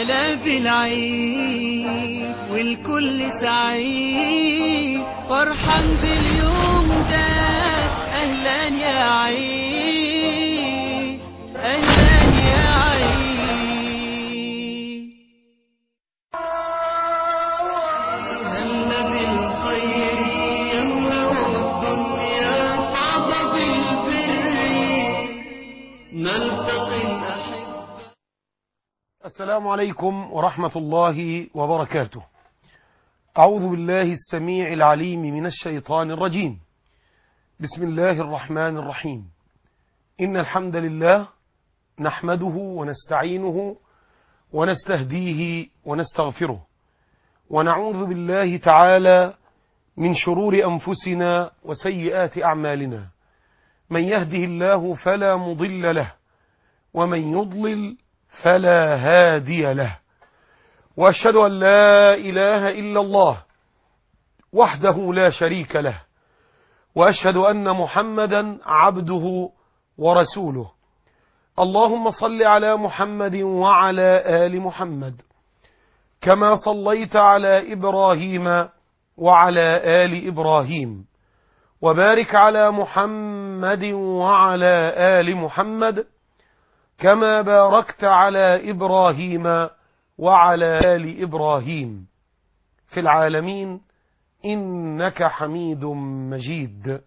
هلا بالعيد والكل سعيد فرحان باليوم ده اهلا يا عيد اهلا يا عيد هلا بالخير يلا والدنيا تعبد البر نلتقي الأحبة السلام عليكم ورحمة الله وبركاته أعوذ بالله السميع العليم من الشيطان الرجيم بسم الله الرحمن الرحيم إن الحمد لله نحمده ونستعينه ونستهديه ونستغفره ونعوذ بالله تعالى من شرور أنفسنا وسيئات أعمالنا من يهده الله فلا مضل له ومن يضلل فلا هادي له واشهد ان لا اله الا الله وحده لا شريك له واشهد ان محمدا عبده ورسوله اللهم صل على محمد وعلى ال محمد كما صليت على ابراهيم وعلى ال ابراهيم وبارك على محمد وعلى ال محمد كما باركت على إبراهيم وعلى آل إبراهيم في العالمين إنك حميد مجيد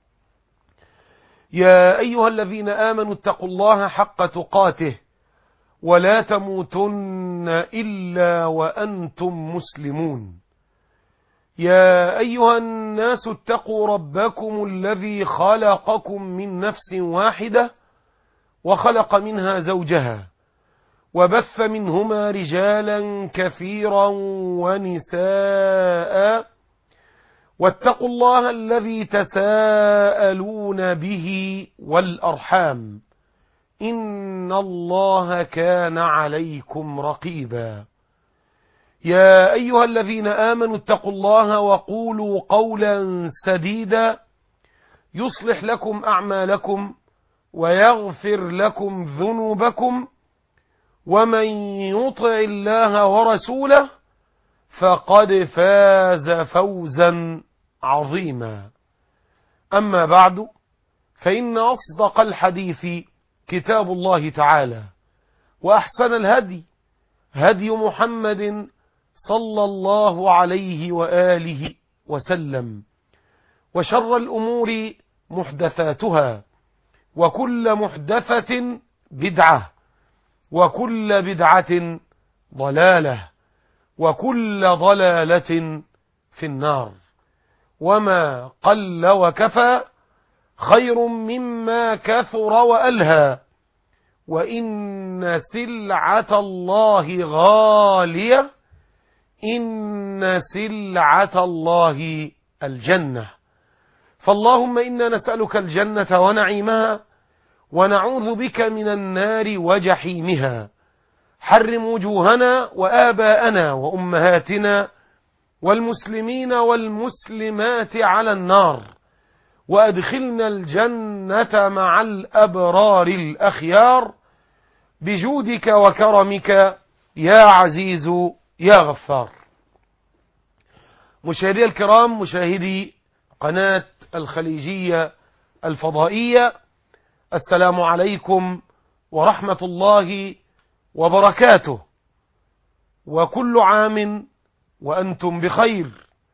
يا أيها الذين آمنوا اتقوا الله حق تقاته ولا تموتن إلا وأنتم مسلمون يا أيها الناس اتقوا ربكم الذي خلقكم من نفس واحدة وخلق منها زوجها وبث منهما رجالا كثيرا ونساء واتقوا الله الذي تساءلون به والأرحام إن الله كان عليكم رقيبا يا أيها الذين آمنوا اتقوا الله وقولوا قولا سديدا يصلح لكم أعمالكم ويغفر لكم ذنوبكم ومن يطع الله ورسوله فقد فاز فوزا عظيما أما بعد فإن أصدق الحديث كتاب الله تعالى وأحسن الهدي هدي محمد صلى الله عليه وآله وسلم وشر الأمور محدثاتها وكل محدثة بدعة وكل بدعة ضلالة وكل ضلالة في النار وما قل وكفى خير مما كثر وألهى وإن سلعة الله غالية إن سلعة الله الجنة فاللهم إنا نسألك الجنة ونعيمها ونعوذ بك من النار وجحيمها حرم وجوهنا وآباءنا وأمهاتنا والمسلمين والمسلمات على النار وأدخلنا الجنة مع الأبرار الأخيار بجودك وكرمك يا عزيز يا غفار مشاهدي الكرام مشاهدي قناة الخليجية الفضائية السلام عليكم ورحمة الله وبركاته وكل عام وأنتم بخير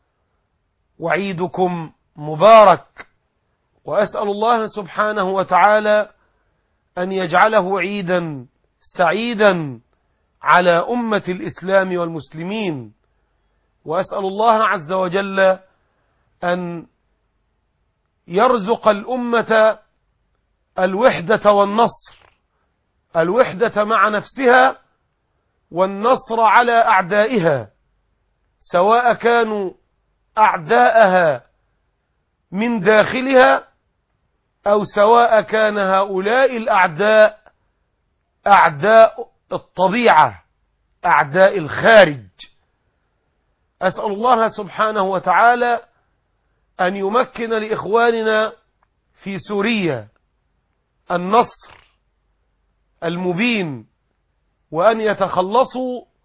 وعيدكم مبارك وأسأل الله سبحانه وتعالى أن يجعله عيدا سعيدا على أمة الإسلام والمسلمين وأسأل الله عز وجل أن يرزق الأمة الوحدة والنصر الوحدة مع نفسها والنصر على أعدائها سواء كانوا أعداءها من داخلها أو سواء كان هؤلاء الأعداء أعداء الطبيعة أعداء الخارج أسأل الله سبحانه وتعالى أن يمكن لإخواننا في سوريا النصر المبين وأن يتخلصوا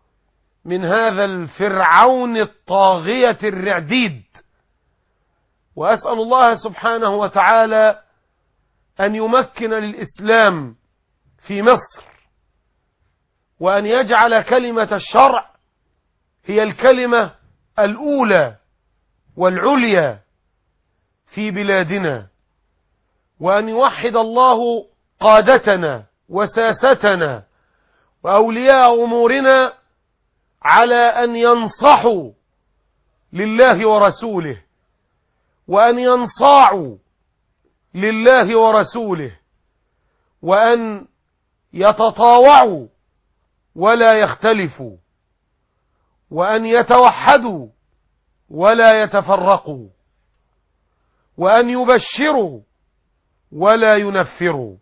من هذا الفرعون الطاغية الرعديد وأسأل الله سبحانه وتعالى أن يمكن للإسلام في مصر وأن يجعل كلمة الشرع هي الكلمة الأولى والعليا في بلادنا وأن يوحد الله قادتنا وساستنا وأولياء أمورنا على أن ينصحوا لله ورسوله وأن ينصاعوا لله ورسوله وأن يتطاوعوا ولا يختلفوا وأن يتوحدوا ولا يتفرقوا وأن يبشروا ولا ينفروا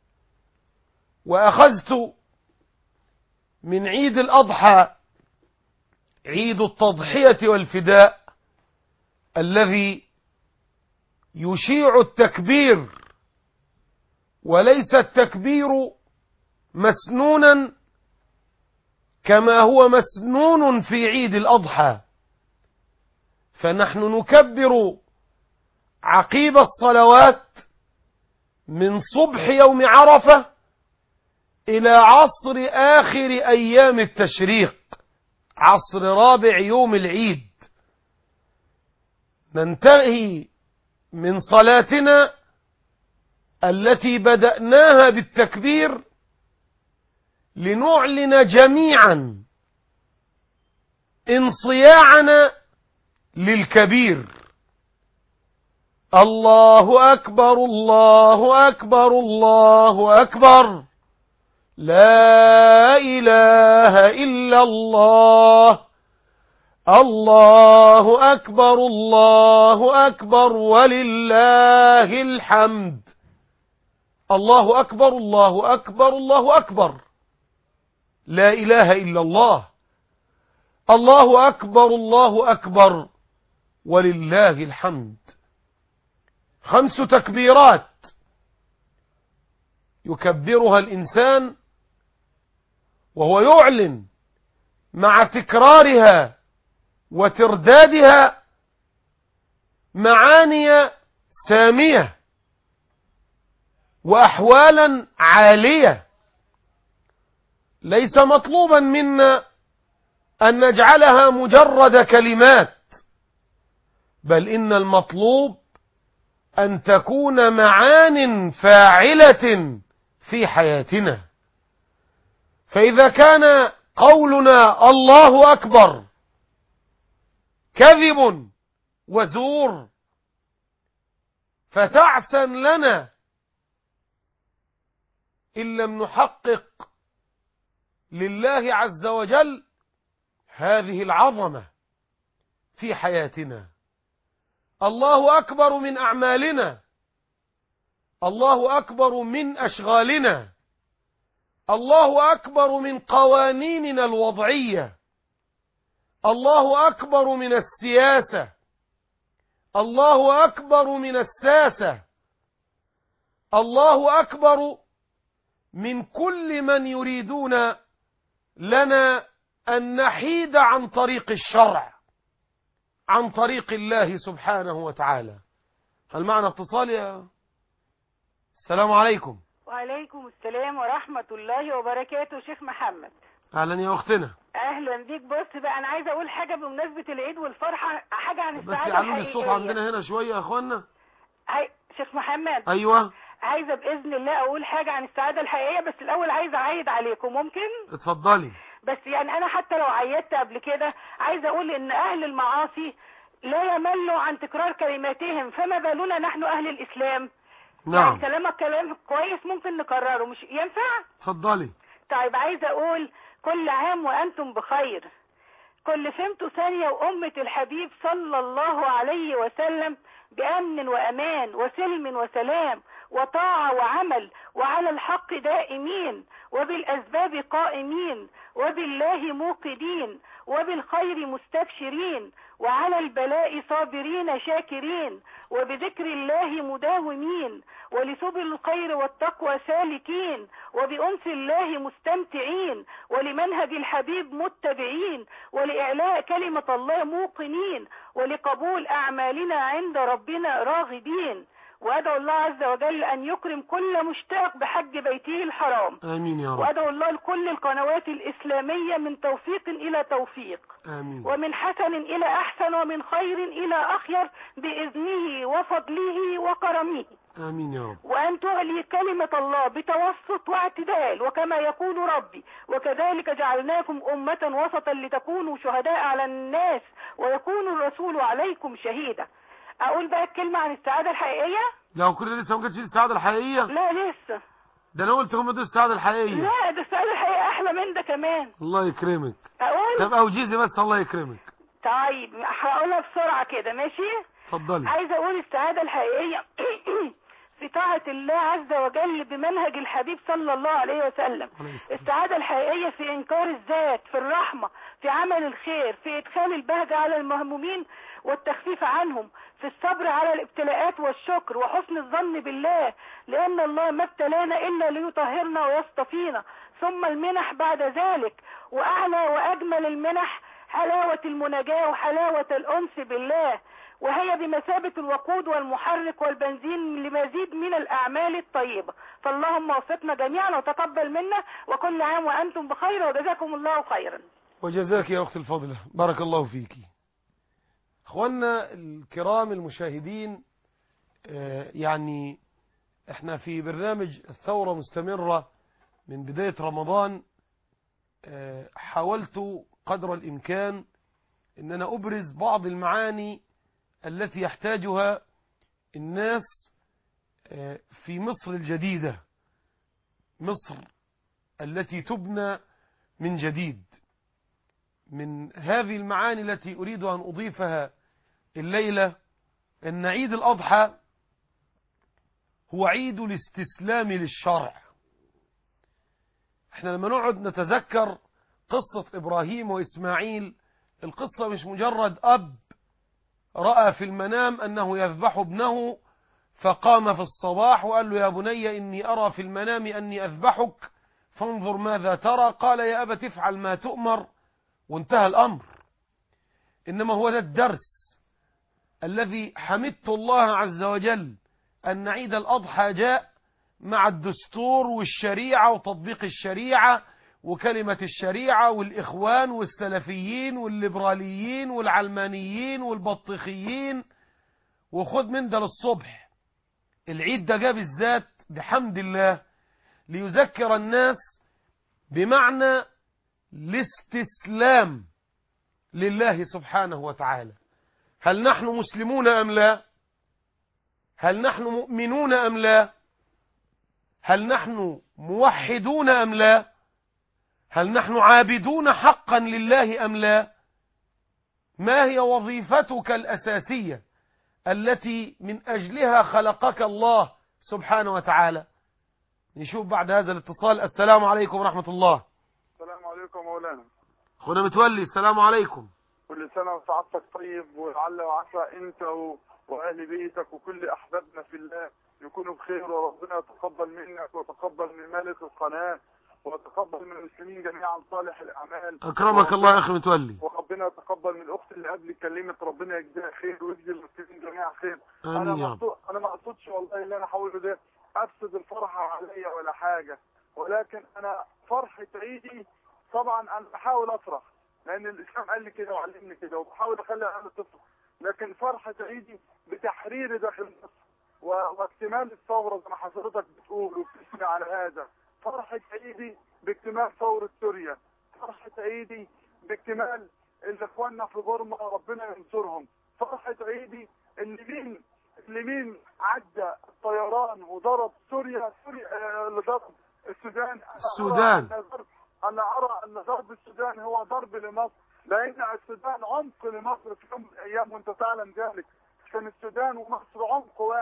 وأخذت من عيد الأضحى عيد التضحية والفداء الذي يشيع التكبير وليس التكبير مسنونا كما هو مسنون في عيد الأضحى فنحن نكبر عقيب الصلوات من صبح يوم عرفة إلى عصر آخر أيام التشريق عصر رابع يوم العيد ننتهي من صلاتنا التي بدأناها بالتكبير لنعلن جميعا انصياعنا للكبير الله أكبر الله أكبر الله أكبر لا إله إلا الله الله أكبر الله أكبر ولله الحمد الله أكبر الله أكبر الله أكبر لا إله إلا الله الله أكبر الله أكبر ولله الحمد خمس تكبيرات يكبرها الإنسان وهو يعلن مع تكرارها وتردادها معاني سامية وأحوالا عالية ليس مطلوبا منا أن نجعلها مجرد كلمات بل إن المطلوب أن تكون معان فاعلة في حياتنا فإذا كان قولنا الله أكبر كذب وزور فتعسا لنا إن لم نحقق لله عز وجل هذه العظمة في حياتنا الله أكبر من أعمالنا الله أكبر من أشغالنا الله أكبر من قوانيننا الوضعية الله أكبر من السياسة الله أكبر من الساسة الله أكبر من كل من يريدون لنا أن نحيد عن طريق الشرع عن طريق الله سبحانه وتعالى هل معنا اتصال يا السلام عليكم وعليكم السلام ورحمة الله وبركاته شيخ محمد أهلا يا أختنا أهلا بيك بص بقى أنا عايزة أقول حاجة بمناسبة العيد والفرحة حاجة عن بس السعادة يعلوا لي الصوت الحقيقية. عندنا هنا شوية يا أخوانا هاي شيخ محمد أيوة عايزة بإذن الله أقول حاجة عن السعادة الحقيقية بس الأول عايزة أعيد عليكم ممكن اتفضلي بس يعني أنا حتى لو عيدت قبل كده عايزة أقول إن أهل المعاصي لا يملوا عن تكرار كلماتهم فما بالنا نحن أهل الإسلام نعم يعني كلامك كلام كويس ممكن نكرره مش ينفع اتفضلي طيب عايزة أقول كل عام وأنتم بخير كل فهمت ثانية وأمة الحبيب صلى الله عليه وسلم بأمن وأمان وسلم وسلام وطاعة وعمل وعلى الحق دائمين وبالأسباب قائمين وبالله موقدين وبالخير مستبشرين وعلى البلاء صابرين شاكرين وبذكر الله مداومين ولسبل الخير والتقوى سالكين وبأنس الله مستمتعين ولمنهج الحبيب متبعين ولإعلاء كلمة الله موقنين ولقبول أعمالنا عند ربنا راغبين وأدعو الله عز وجل أن يكرم كل مشتاق بحج بيته الحرام آمين يا رب وأدعو الله لكل القنوات الإسلامية من توفيق إلى توفيق آمين ومن حسن إلى أحسن ومن خير إلى أخير بإذنه وفضله وكرمه آمين يا رب وأن تعلي كلمة الله بتوسط واعتدال وكما يقول ربي وكذلك جعلناكم أمة وسطا لتكونوا شهداء على الناس ويكون الرسول عليكم شهيدا أقول بقى الكلمة عن السعادة الحقيقية لو كل لسه ما كانتش دي السعادة الحقيقية لا لسه ده أنا قلت هم دي السعادة الحقيقية لا ده السعادة الحقيقية أحلى من ده كمان الله يكرمك أقول طب أوجيزي بس الله يكرمك طيب هقولها بسرعة كده ماشي اتفضلي عايزة أقول السعادة الحقيقية في طاعة الله عز وجل بمنهج الحبيب صلى الله عليه وسلم عليه الصلاة السعادة الحقيقية في إنكار الذات في الرحمة في عمل الخير في إدخال البهجة على المهمومين والتخفيف عنهم في الصبر على الابتلاءات والشكر وحسن الظن بالله لأن الله ما ابتلانا إلا ليطهرنا ويصطفينا ثم المنح بعد ذلك وأعلى وأجمل المنح حلاوة المناجاة وحلاوة الأنس بالله وهي بمثابة الوقود والمحرك والبنزين لمزيد من الأعمال الطيبة فاللهم وفقنا جميعا وتقبل منا وكل عام وأنتم بخير وجزاكم الله خيرا وجزاك يا أختي الفضلة بارك الله فيك أخوانا الكرام المشاهدين آه، يعني احنا في برنامج الثورة مستمرة من بداية رمضان آه، حاولت قدر الإمكان أن أنا أبرز بعض المعاني التي يحتاجها الناس آه، في مصر الجديدة مصر التي تبنى من جديد من هذه المعاني التي أريد أن أضيفها الليلة أن عيد الأضحى هو عيد الاستسلام للشرع احنا لما نقعد نتذكر قصة إبراهيم وإسماعيل القصة مش مجرد أب رأى في المنام أنه يذبح ابنه فقام في الصباح وقال له يا بني إني أرى في المنام أني أذبحك فانظر ماذا ترى قال يا أبت افعل ما تؤمر وانتهى الأمر إنما هو ده الدرس الذي حمدت الله عز وجل أن عيد الأضحى جاء مع الدستور والشريعة وتطبيق الشريعة وكلمة الشريعة والإخوان والسلفيين والليبراليين والعلمانيين والبطيخيين وخد من ده للصبح العيد ده جاء بالذات بحمد الله ليذكر الناس بمعنى الاستسلام لله سبحانه وتعالى هل نحن مسلمون أم لا هل نحن مؤمنون أم لا هل نحن موحدون أم لا هل نحن عابدون حقا لله أم لا ما هي وظيفتك الأساسية التي من أجلها خلقك الله سبحانه وتعالى نشوف بعد هذا الاتصال السلام عليكم ورحمة الله السلام عليكم مولانا أخونا متولي السلام عليكم كل سنة وسعادتك طيب ولعل وعسى أنت و- وأهل بيتك وكل أحبابنا في الله يكونوا بخير وربنا يتقبل منك ويتقبل من مالك القناة ويتقبل من المسلمين جميعا صالح الأعمال أكرمك الله يا أخي متولي وربنا يتقبل من الأخت اللي قبل كلمت ربنا يجزيها خير ويجزي المسلمين جميعا خير أنا آمين يا رب مقصود أنا ما أقصدش والله اللي أنا هقوله ده أفسد الفرحة عليا ولا حاجة ولكن أنا فرحة عيدي طبعا أنا بحاول أفرح لأن الإسلام قال لي كده وعلمني كده وبحاول أخلي العيال تفرح لكن فرحة عيدي بتحرير داخل مصر و- واكتمال الثورة زي ما حضرتك بتقول وبتسمع على هذا فرحة عيدي باكتمال ثورة سوريا فرحة عيدي باكتمال اللي اخواننا في بورما ربنا ينصرهم فرحة عيدي اللي مين اللي مين عدى الطيران وضرب سوريا سوريا آه، اللي ضرب السودان أنا السودان. أرى أن ضرب- انا ارى ان ضرب السودان هو ضرب لمصر لان السودان عمق لمصر في يوم من الايام وانت تعلم ذلك كان السودان ومصر عمق واحد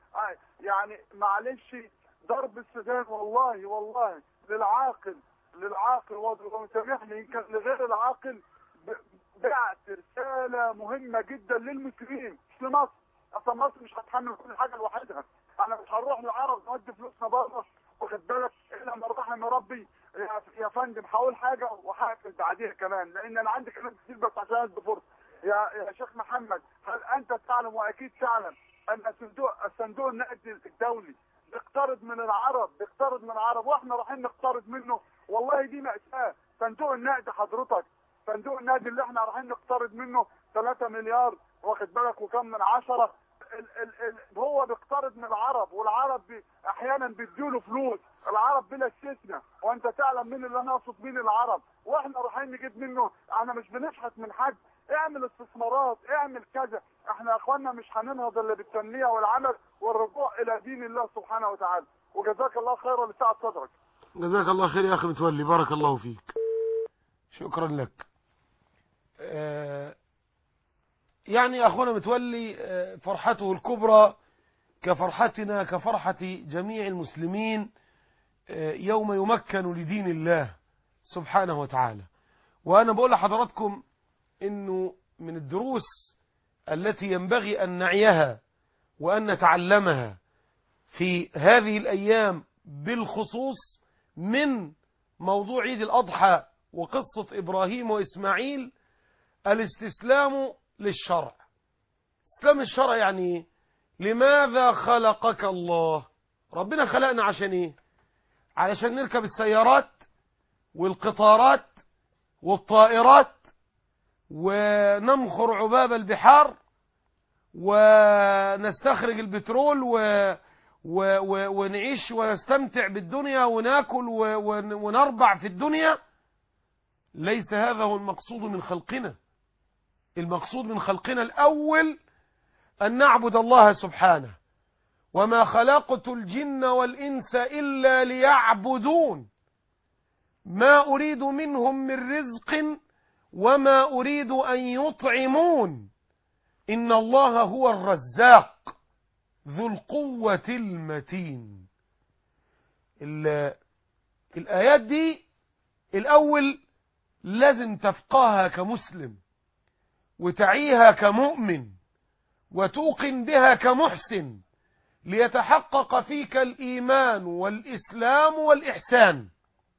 آه، يعني معلش ضرب السودان والله والله للعاقل للعاقل وسامحني يمكن لغير العاقل ب- بعت رسالة مهمة جدا للمسلمين مش لمصر اصلا مصر مش هتحمل كل حاجة لوحدها احنا مش هنروح للعرب نودي فلوسنا بره واخد بالك الا من رحم ربي يا, يا فندم هقول حاجة وهقفل بعديها كمان لان انا عندي كلام كتير بس عشان ادي فرصة يا يا شيخ محمد هل انت تعلم واكيد تعلم ان صندوق الصندوق النقدي الدولي بيقترض من العرب بيقترض من العرب واحنا رايحين نقترض منه والله دي مأساة صندوق النقد حضرتك صندوق النقد اللي احنا رايحين نقترض منه 3 مليار واخد بالك وكم من عشرة ال ال ال هو بيقترض من العرب والعرب بي احيانا بيديله فلوس العرب بلا استثناء وانت تعلم مين اللي انا اقصد مين العرب واحنا رايحين نجيب منه احنا مش بنشحت من حد اعمل استثمارات اعمل كذا احنا يا اخوانا مش هننهض الا بالتنميه والعمل والرجوع الى دين الله سبحانه وتعالى وجزاك الله خيرا لسعه صدرك جزاك الله خير يا أخي متولي بارك الله فيك شكرا لك آه، يعني أخونا متولي آه، فرحته الكبرى كفرحتنا كفرحة جميع المسلمين آه، يوم يمكن لدين الله سبحانه وتعالى وأنا بقول لحضراتكم إنه من الدروس التي ينبغي أن نعيها وأن نتعلمها في هذه الأيام بالخصوص من موضوع عيد الأضحى وقصة إبراهيم وإسماعيل الاستسلام للشرع استسلام الشرع يعني إيه؟ لماذا خلقك الله ربنا خلقنا عشان ايه علشان نركب السيارات والقطارات والطائرات ونمخر عباب البحار ونستخرج البترول و و و ونعيش ونستمتع بالدنيا وناكل و ون- ونربع في الدنيا ليس هذا هو المقصود من خلقنا المقصود من خلقنا الأول أن نعبد الله سبحانه وما خلقت الجن والإنس إلا ليعبدون ما أريد منهم من رزق وما أريد أن يطعمون إن الله هو الرزاق ذو القوة المتين ال- الآيات دي الأول لازم تفقهها كمسلم وتعيها كمؤمن وتوقن بها كمحسن ليتحقق فيك الإيمان والإسلام والإحسان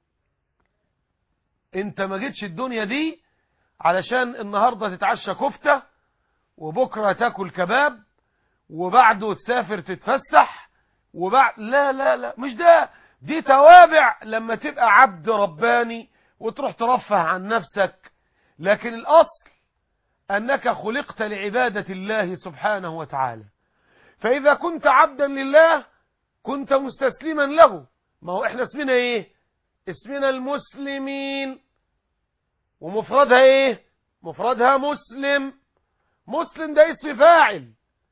انت ما جيتش الدنيا دي علشان النهاردة تتعشى كفتة وبكرة تاكل كباب وبعده تسافر تتفسح وبعد لا لا لا مش ده دي توابع لما تبقى عبد رباني وتروح ترفه عن نفسك لكن الأصل أنك خلقت لعبادة الله سبحانه وتعالى فإذا كنت عبدا لله كنت مستسلما له ما هو احنا اسمنا ايه اسمنا المسلمين ومفردها ايه مفردها مسلم مسلم ده اسم فاعل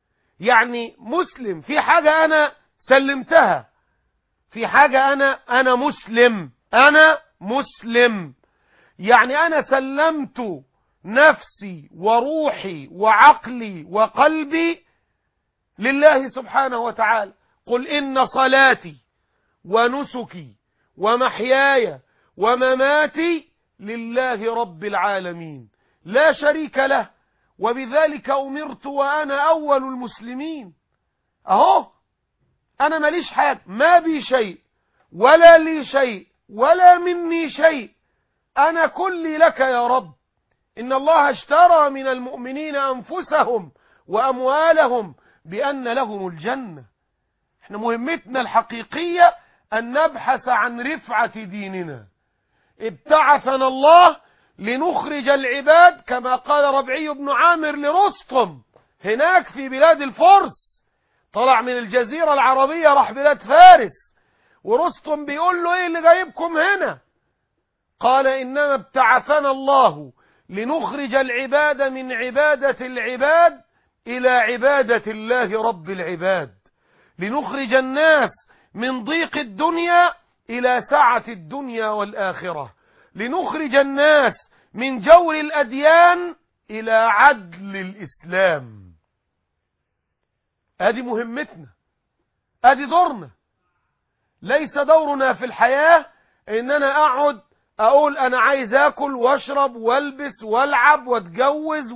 يعني مسلم في حاجة أنا سلمتها في حاجة أنا أنا مسلم أنا مسلم يعني أنا سلمت نفسي وروحي وعقلي وقلبي لله سبحانه وتعالى قل إن صلاتي ونسكي ومحياي ومماتي لله رب العالمين لا شريك له وبذلك أمرت وأنا أول المسلمين أهو أنا ماليش حاجة ما بي شيء ولا لي شيء ولا مني شيء أنا كلي لك يا رب إن الله اشترى من المؤمنين أنفسهم وأموالهم بأن لهم الجنة احنا مهمتنا الحقيقية أن نبحث عن رفعة ديننا ابتعثنا الله لنخرج العباد كما قال ربعي بن عامر لرستم هناك في بلاد الفرس طلع من الجزيرة العربية راح بلاد فارس ورستم بيقول له ايه اللي جايبكم هنا قال انما ابتعثنا الله لنخرج العباد من عبادة العباد الى عبادة الله رب العباد لنخرج الناس من ضيق الدنيا الى سعة الدنيا والاخرة لنخرج الناس من جور الاديان الى عدل الاسلام ادي مهمتنا ادي دورنا ليس دورنا في الحياة ان انا اقعد اقول انا عايز اكل واشرب والبس والعب واتجوز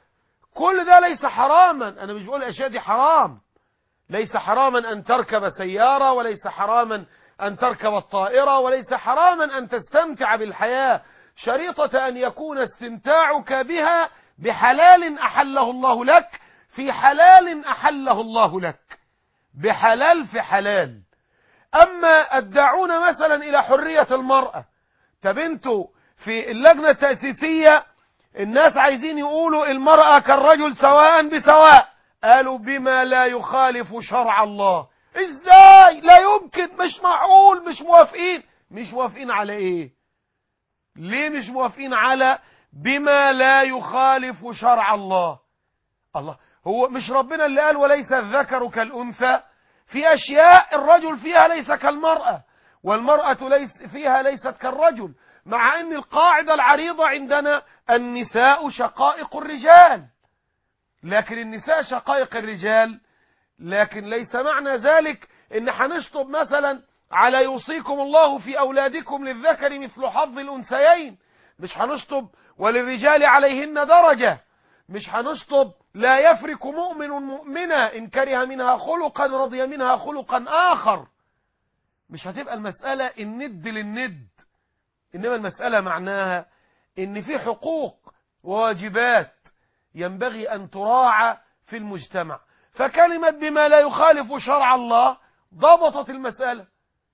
وكل ده ليس حراما انا مش بقول الاشياء دي حرام ليس حراما ان تركب سيارة وليس حراما ان تركب الطائرة وليس حراما ان تستمتع بالحياة شريطة ان يكون استمتاعك بها بحلال احله الله لك في حلال احله الله لك بحلال في حلال أما أدعون مثلا إلى حرية المرأة طب انتوا في اللجنة التأسيسية الناس عايزين يقولوا المرأة كالرجل سواء بسواء قالوا بما لا يخالف شرع الله ازاي لا يمكن مش معقول مش موافقين مش موافقين على ايه ليه مش موافقين على بما لا يخالف شرع الله الله هو مش ربنا اللي قال وليس الذكر كالأنثى في أشياء الرجل فيها ليس كالمرأة والمرأة ليس فيها ليست كالرجل مع أن القاعدة العريضة عندنا النساء شقائق الرجال لكن النساء شقائق الرجال لكن ليس معنى ذلك ان هنشطب مثلا على يوصيكم الله في أولادكم للذكر مثل حظ الأنثيين مش هنشطب وللرجال عليهن درجة مش هنشطب لا يفرق مؤمن مؤمنة إن كره منها خلقا رضي منها خلقا آخر مش هتبقى المسألة الند للند إنما المسألة معناها إن في حقوق وواجبات ينبغي أن تراعى في المجتمع فكلمة بما لا يخالف شرع الله ضبطت المسألة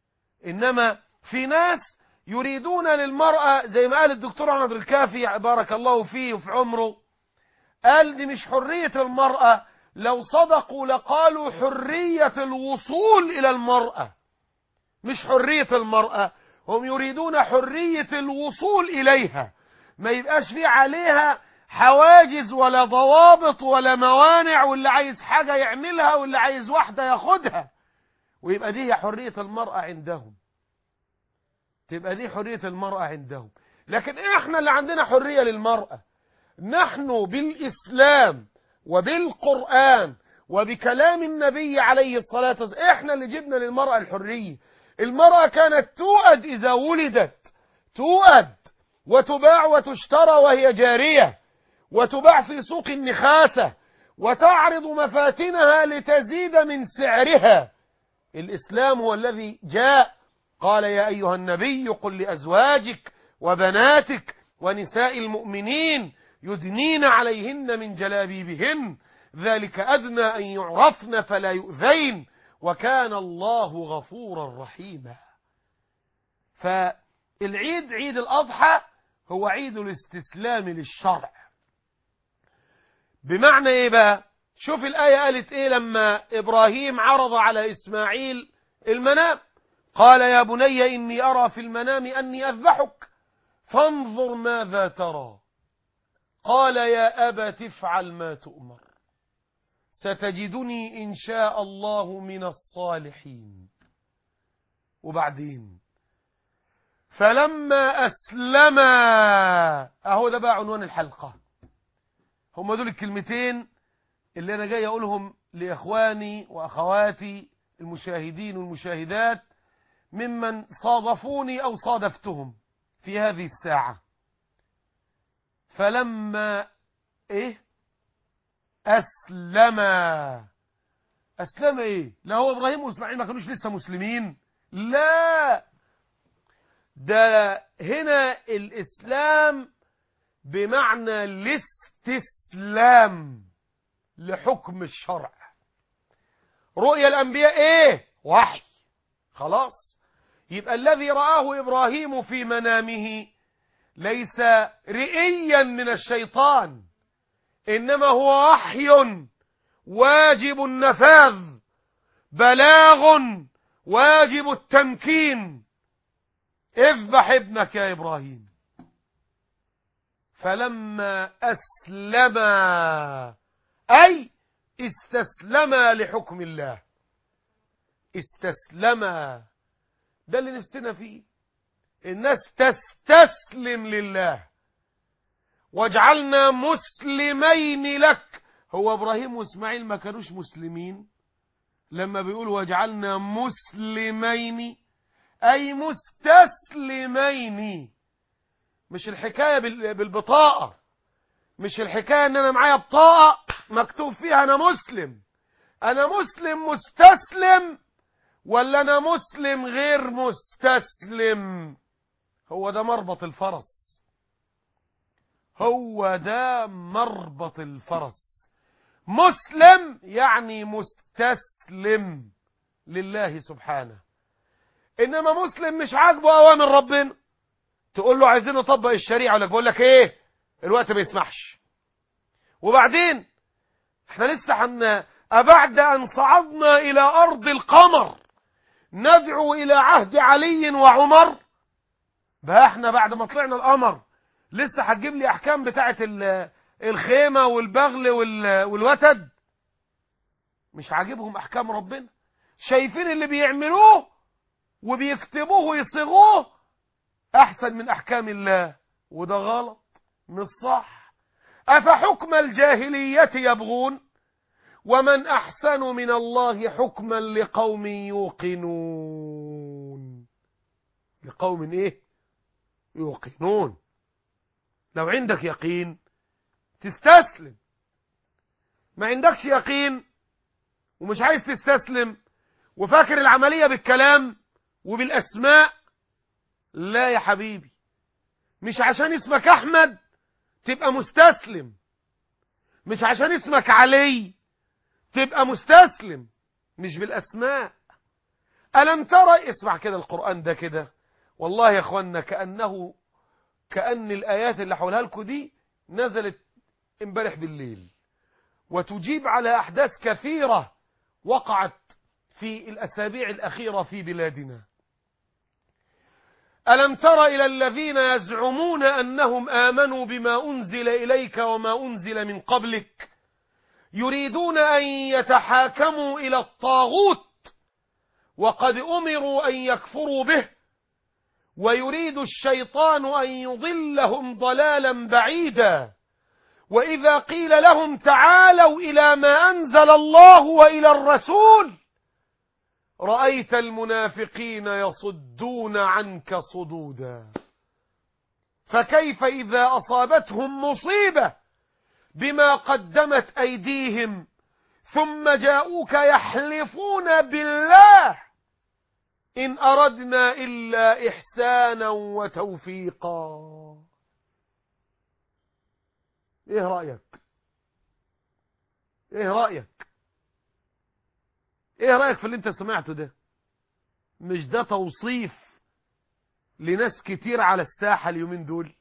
إنما في ناس يريدون للمرأة زي ما قال الدكتور عمد الكافي بارك الله فيه وفي عمره قال دي مش حرية المرأة لو صدقوا لقالوا حرية الوصول إلى المرأة مش حرية المرأة هم يريدون حرية الوصول إليها ما يبقاش في عليها حواجز ولا ضوابط ولا موانع واللي عايز حاجة يعملها واللي عايز واحدة ياخدها ويبقى دي هي حرية المرأة عندهم تبقى دي حرية المرأة عندهم لكن احنا اللي عندنا حرية للمرأة نحن بالإسلام وبالقرآن وبكلام النبي عليه الصلاة والسلام احنا اللي جبنا للمرأة الحرية المرأة كانت تؤد إذا ولدت تؤد وتباع وتشترى وهي جارية وتباع في سوق النخاسة وتعرض مفاتنها لتزيد من سعرها الإسلام هو الذي جاء قال يا أيها النبي قل لأزواجك وبناتك ونساء المؤمنين يدنين عليهن من جلابيبهن ذلك أدنى أن يعرفن فلا يؤذين وكان الله غفورا رحيما فالعيد عيد الأضحى هو عيد الاستسلام للشرع بمعنى ايه بقى شوف الآية قالت ايه لما إبراهيم عرض على إسماعيل المنام قال يا بني إني أرى في المنام أني أذبحك فانظر ماذا ترى قال يا أبت افعل ما تؤمر ستجدني إن شاء الله من الصالحين وبعدين فلما أسلما أهو ده بقى عنوان الحلقة هم دول الكلمتين اللي أنا جاي أقولهم لإخواني وأخواتي المشاهدين والمشاهدات ممن صادفوني أو صادفتهم في هذه الساعة فلما إيه أسلم أسلم إيه لا هو إبراهيم وإسماعيل ما كانوش لسه مسلمين لا ده هنا الإسلام بمعنى الاستسلام لحكم الشرع رؤيا الأنبياء إيه وحي خلاص يبقى الذي رآه إبراهيم في منامه ليس رئيا من الشيطان إنما هو وحي واجب النفاذ بلاغ واجب التمكين اذبح ابنك يا إبراهيم فلما أسلما أي استسلما لحكم الله استسلما ده اللي نفسنا فيه الناس تستسلم لله واجعلنا مسلمين لك هو ابراهيم واسماعيل ما كانوش مسلمين لما بيقول وجعلنا مسلمين أي مستسلمين مش الحكاية بال- بالبطاقة مش الحكاية ان انا معايا بطاقة مكتوب فيها انا مسلم انا مسلم مستسلم ولا انا مسلم غير مستسلم هو ده مربط الفرس هو ده مربط الفرس مسلم يعني مستسلم لله سبحانه انما مسلم مش عاجبه اوامر ربنا تقول له عايزين نطبق الشريعه ولا بقول لك ايه الوقت ما يسمحش وبعدين احنا لسه حن أبعد أن صعدنا إلى أرض القمر ندعو إلى عهد علي وعمر بقى احنا بعد ما طلعنا القمر لسه هتجيب لي أحكام بتاعة ال- الخيمة والبغل وال- والوتد مش عاجبهم أحكام ربنا شايفين اللي بيعملوه وبيكتبوه ويصيغوه أحسن من أحكام الله وده غلط مش صح أفحكم الجاهلية يبغون ومن أحسن من الله حكما لقوم يوقنون لقوم إيه يوقنون لو عندك يقين تستسلم ما عندكش يقين ومش عايز تستسلم وفاكر العملية بالكلام وبالأسماء لا يا حبيبي مش عشان اسمك أحمد تبقى مستسلم مش عشان اسمك علي تبقى مستسلم مش بالأسماء ألم ترى اسمع كده القرآن ده كده والله يا أخوانا كأنه كأن الآيات اللي حولها لكم دي نزلت امبارح بالليل وتجيب على أحداث كثيرة وقعت في الأسابيع الأخيرة في بلادنا ألم تر إلى الذين يزعمون أنهم آمنوا بما أنزل إليك وما أنزل من قبلك يريدون أن يتحاكموا إلى الطاغوت وقد أمروا أن يكفروا به ويريد الشيطان أن يضلهم ضلالا بعيدا وإذا قيل لهم تعالوا إلى ما أنزل الله وإلى الرسول رأيت المنافقين يصدون عنك صدودا فكيف إذا أصابتهم مصيبة بما قدمت أيديهم ثم جاءوك يحلفون بالله إن أردنا إلا إحسانا وتوفيقا إيه رأيك إيه رأيك ايه رأيك في اللي انت سمعته ده مش ده توصيف لناس كتير على الساحة اليومين دول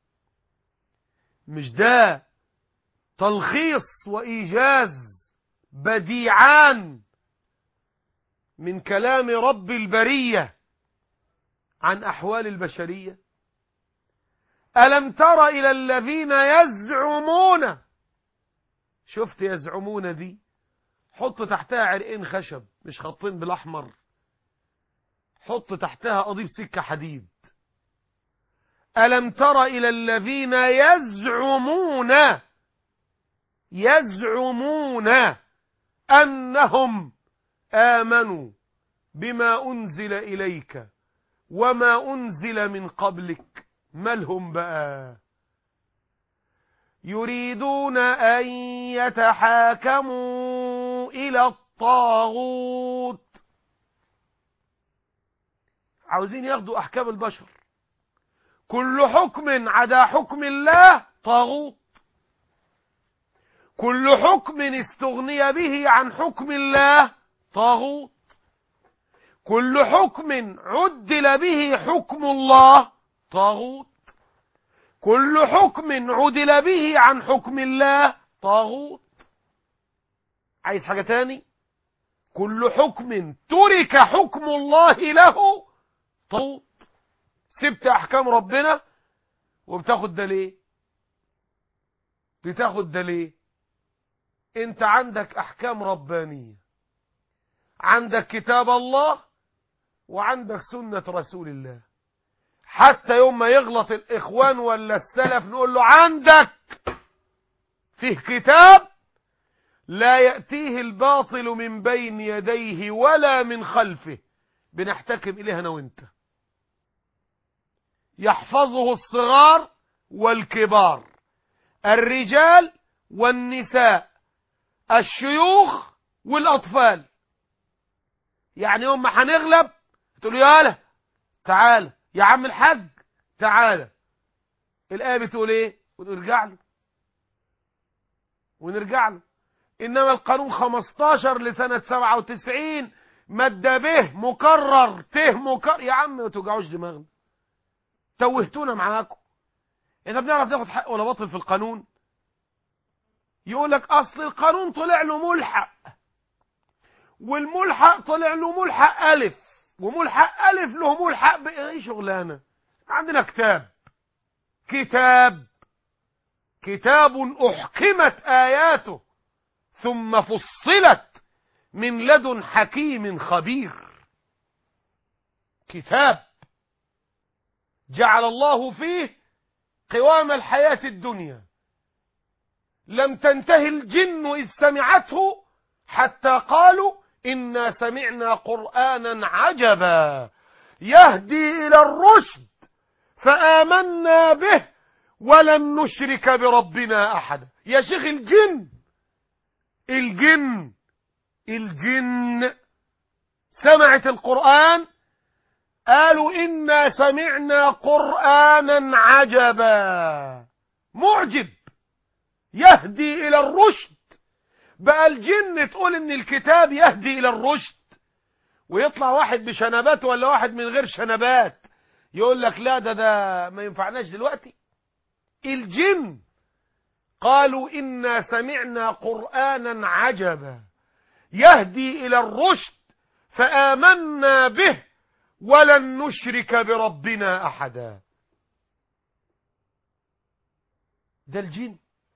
مش ده تلخيص وإيجاز بديعان من كلام رب البرية عن أحوال البشرية ألم تر إلى الذين يزعمون شفت يزعمون دي حط تحتها عرقين خشب مش خطين بالاحمر حط تحتها قضيب سكة حديد ألم تر إلى الذين يزعمون يزعمون أنهم آمنوا بما أنزل إليك وما أنزل من قبلك مالهم بقى يريدون أن يتحاكموا إلى الطاغوت عاوزين ياخدوا أحكام البشر كل حكم عدا حكم الله طاغوت كل حكم استغني به عن حكم الله طاغوت كل حكم عدل به حكم الله طاغوت كل حكم عدل به عن حكم الله طاغوت عايز حاجة تاني كل حكم ترك حكم الله له طاغوت سبت احكام ربنا وبتاخد ده ليه بتاخد ده ليه انت عندك احكام ربانية عندك كتاب الله وعندك سنة رسول الله حتى يوم ما يغلط الاخوان ولا السلف نقول له عندك فيه كتاب لا يأتيه الباطل من بين يديه ولا من خلفه بنحتكم إليها أنا وإنت يحفظه الصغار والكبار الرجال والنساء الشيوخ والأطفال يعني يوم ما هنغلب تقول له يالا تعالى يا عم الحاج تعالى الآية بتقول ايه ونرجع له ونرجع له إنما القانون 15 لسنة 97 مادة به مكرر ته مكرر يا عم ما توجعوش دماغنا توهتونا معاكم احنا بنعرف ناخد حق ولا باطل في القانون يقول لك اصل القانون طلع له ملحق والملحق طلع له ملحق الف وملحق الف له ملحق ب... ايه شغلانه عندنا كتاب كتاب كتاب احكمت اياته ثم فصلت من لدن حكيم خبير كتاب جعل الله فيه قوام الحياة الدنيا لم تنتهي الجن إذ سمعته حتى قالوا إنا سمعنا قرآنا عجبا يهدي إلى الرشد فآمنا به ولن نشرك بربنا أحدا يا شيخ الجن الجن الجن سمعت القرآن قالوا إنا سمعنا قرآنا عجبا معجب يهدي إلى الرشد بقى الجن تقول إن الكتاب يهدي إلى الرشد ويطلع واحد بشنبات ولا واحد من غير شنبات يقول لك لا ده ده ما ينفعناش دلوقتي الجن قالوا إنا سمعنا قرآنا عجبا يهدي إلى الرشد فآمنا به ولن نشرك بربنا أحدا ده الجن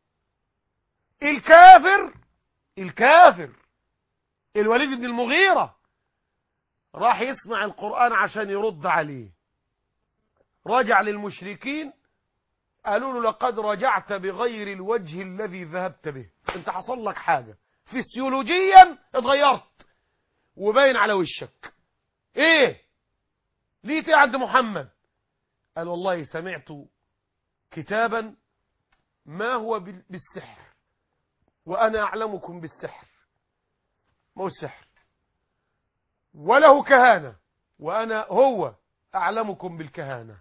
الكافر الكافر الوليد بن المغيرة راح يسمع القرآن عشان يرد عليه رجع للمشركين قالوا له لقد رجعت بغير الوجه الذي ذهبت به انت حصل لك حاجة فسيولوجيا اتغيرت وباين على وشك ايه ليت ايه عند محمد قال والله سمعت كتابا ما هو بالسحر وانا اعلمكم بالسحر ما هو السحر وله كهانة وانا هو اعلمكم بالكهانة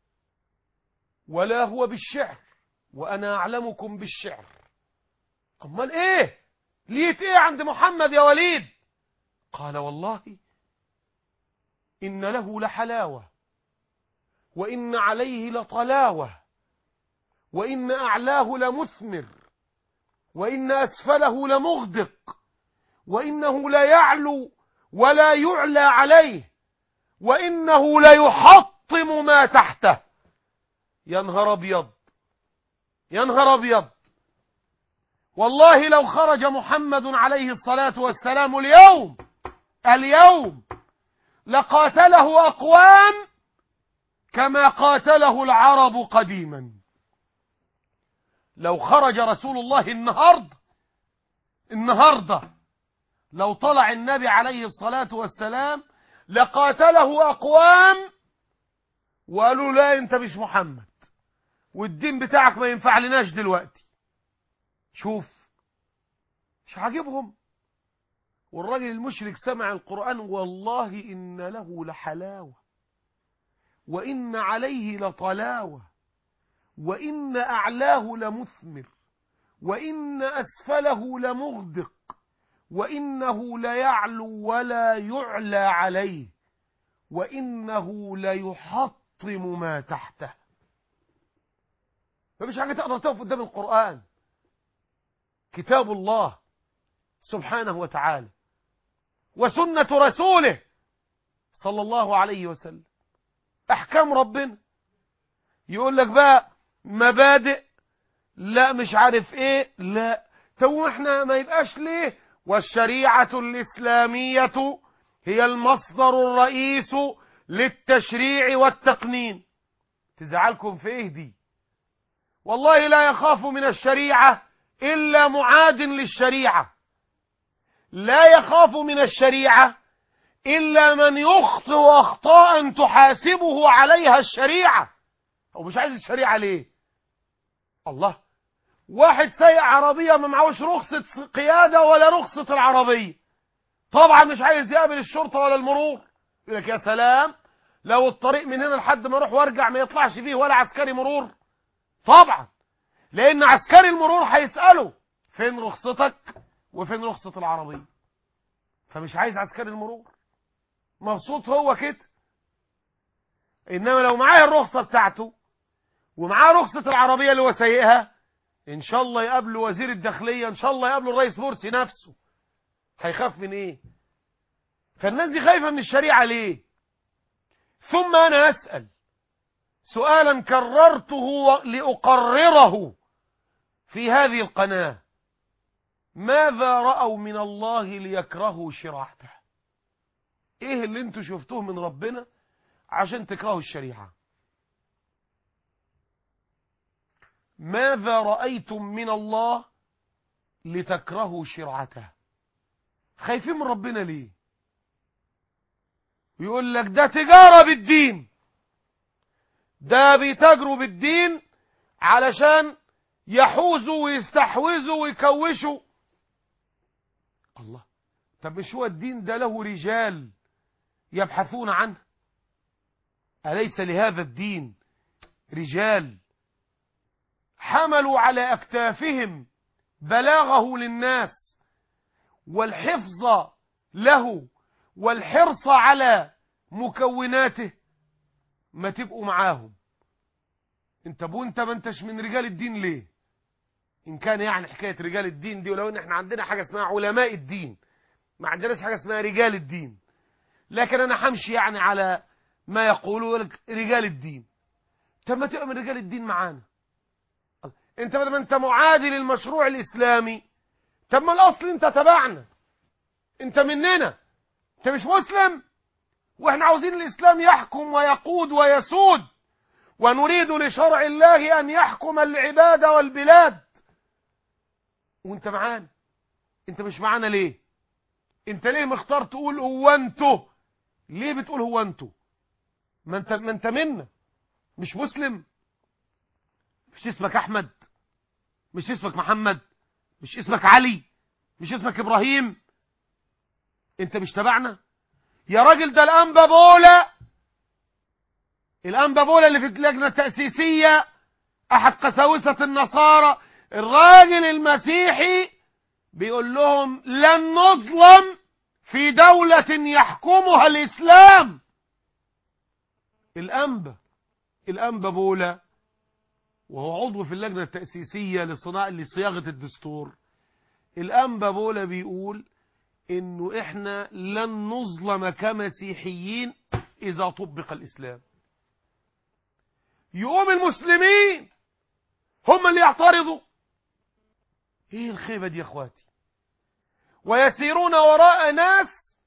ولا هو بالشعر وانا اعلمكم بالشعر امال ايه ليت ايه عند محمد يا وليد قال والله إن له لحلاوة وإن عليه لطلاوة وإن أعلاه لمثمر وإن أسفله لمغدق وإنه لا يعلو ولا يعلى عليه وإنه ليحطم ما تحته يا نهار أبيض يا نهار أبيض والله لو خرج محمد عليه الصلاة والسلام اليوم اليوم لقاتله أقوام كما قاتله العرب قديما لو خرج رسول الله النهاردة النهاردة لو طلع النبي عليه الصلاة والسلام لقاتله أقوام وقالوا لا انت مش محمد والدين بتاعك ما ينفع لناش دلوقتي شوف مش عاجبهم والراجل المشرك سمع القرآن والله إن له لحلاوة وإن عليه لطلاوة وإن أعلاه لمثمر وإن أسفله لمغدق وإنه ليعلو ولا يعلى عليه وإنه ليحطم ما تحته مفيش حاجة تقدر تقف قدام القرآن كتاب الله سبحانه وتعالى وسنة رسوله صلى الله عليه وسلم أحكام ربنا يقول لك بقى مبادئ لا مش عارف ايه لا تو احنا ما يبقاش ليه والشريعة الإسلامية هي المصدر الرئيس للتشريع والتقنين تزعلكم في ايه دي والله لا يخاف من الشريعة إلا معاد للشريعة لا يخاف من الشريعة إلا من يخطئ أخطاء تحاسبه عليها الشريعة هو مش عايز الشريعة ليه الله واحد سايق عربية ما معهوش رخصة قيادة ولا رخصة العربية طبعا مش عايز يقابل الشرطة ولا المرور يقول لك يا سلام لو الطريق من هنا لحد ما اروح وارجع ما يطلعش فيه ولا عسكري مرور طبعا لان عسكري المرور هيسأله فين رخصتك وفين رخصة العربية فمش عايز عسكري المرور مبسوط هو كده انما لو معاه الرخصة بتاعته ومعاه رخصة العربية اللي هو سايقها ان شاء الله يقابله وزير الداخلية ان شاء الله يقابله الرئيس مرسي نفسه هيخاف من ايه فالناس دي خايفة من الشريعة ليه ثم انا اسأل سؤالا كررته لأقرره في هذه القناة ماذا رأوا من الله ليكرهوا شرعته ايه اللي انتوا شفتوه من ربنا عشان تكرهوا الشريعة ماذا رأيتم من الله لتكرهوا شرعته خايفين من ربنا ليه يقول لك ده تجارة بالدين ده بيتاجروا بالدين علشان يحوزوا ويستحوذوا ويكوشوا الله طب مش هو الدين ده له رجال يبحثون عنه أليس لهذا الدين رجال حملوا على أكتافهم بلاغه للناس والحفظ له والحرص على مكوناته ما تبقوا معاهم انت ابو انت ما انتش من رجال الدين ليه ان كان يعني حكاية رجال الدين دي ولو ان احنا عندنا حاجة اسمها علماء الدين ما عندناش حاجة اسمها رجال الدين لكن انا همشي يعني على ما يقولوا لك رجال الدين طب ما تبقى من رجال الدين معانا انت بدل ما انت معادي للمشروع الاسلامي طب ما الاصل انت تبعنا انت مننا انت مش مسلم واحنا عاوزين الاسلام يحكم ويقود ويسود ونريد لشرع الله ان يحكم العباد والبلاد وانت معانا انت مش معانا ليه انت ليه مختار تقول هو انتو ليه بتقول هو انتو ما انت ما انت منا مش مسلم مش اسمك احمد مش اسمك محمد مش اسمك علي مش اسمك ابراهيم انت مش تبعنا يا راجل ده الانبا بولا الانبا بولا اللي في اللجنه التاسيسيه احد قساوسه النصارى الراجل المسيحي بيقول لهم لن نظلم في دوله يحكمها الاسلام الانبا الانبا بولا وهو عضو في اللجنه التاسيسيه لصناعه لصياغه الدستور الانبا بولا بيقول انه احنا لن نظلم كمسيحيين اذا طبق الاسلام يقوم المسلمين هم اللي يعترضوا ايه الخيبة دي يا اخواتي ويسيرون وراء ناس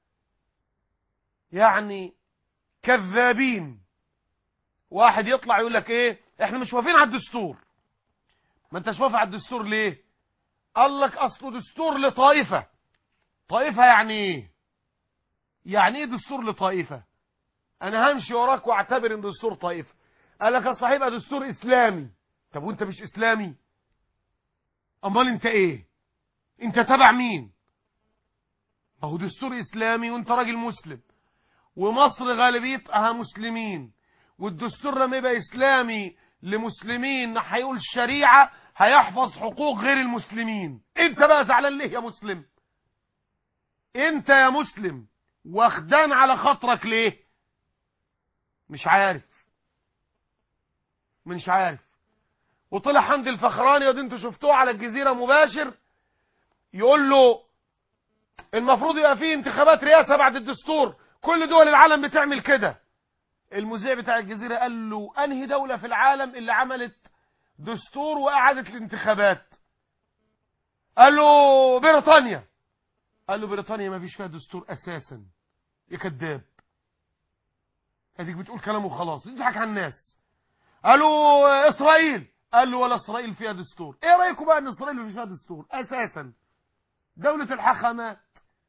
يعني كذابين واحد يطلع يقول لك ايه احنا مش واقفين على الدستور ما انتش وافق على الدستور ليه قال لك اصله دستور لطائفه طائفة يعني ايه يعني ايه دستور لطائفة انا همشي وراك واعتبر ان دستور طائفة قال لك اصل هيبقى دستور اسلامي طب وانت مش اسلامي امال انت ايه انت تبع مين اهو دستور اسلامي وانت راجل مسلم ومصر غالبيتها مسلمين والدستور لما يبقى اسلامي لمسلمين هيقول الشريعة هيحفظ حقوق غير المسلمين انت بقى زعلان ليه يا مسلم انت يا مسلم واخدان على خاطرك ليه مش عارف مش عارف وطلع حمد الفخراني ودي انتوا شفتوه على الجزيرة مباشر يقول له المفروض يبقى فيه انتخابات رئاسة بعد الدستور كل دول العالم بتعمل كده المذيع بتاع الجزيرة قال له انهي دولة في العالم اللي عملت دستور وقعدت الانتخابات قال له بريطانيا قال له بريطانيا ما فيش فيها دستور اساسا يا كذاب اديك بتقول كلام وخلاص بتضحك على الناس قالوا اسرائيل قال له ولا اسرائيل فيها دستور ايه رايكم بقى ان اسرائيل ما فيش فيها دستور اساسا دولة الحاخامات